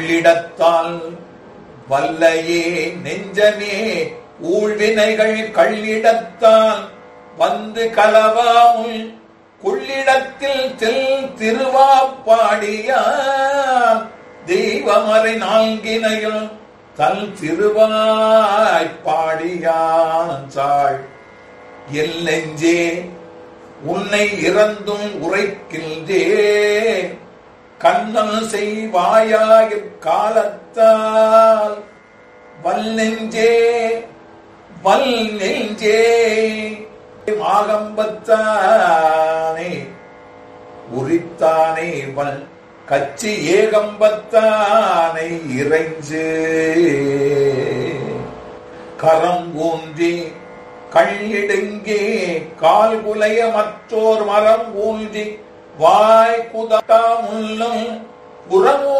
உள்ளிடத்தால் வல்லையே நெஞ்சமே ஊழ்வினைகள் கள்ளிடத்தால் வந்து கலவாமுள் கொள்ளிடத்தில் தெல் திருவாப்பாடியார் தெய்வமறை நான்கினையும் தல் திருவாய்ப்பாடியான் சாள் எல் நெஞ்சே உன்னை இறந்தும் உரைக்கின்றே கண்ணல் செய்வாயாயிற் காலத்தால் வல் நெஞ்சே வல் நெஞ்சே ஆகம்பத்தானே உரித்தானே வல் கச்சி ஏகம்பத்தானை இறைஞ்சு கரம் ஊன்றி கள்ளிடுங்கே கால் குலைய மற்றோர் மரம் ஊன்றி வாய் குதா முள்ளும் புறமோ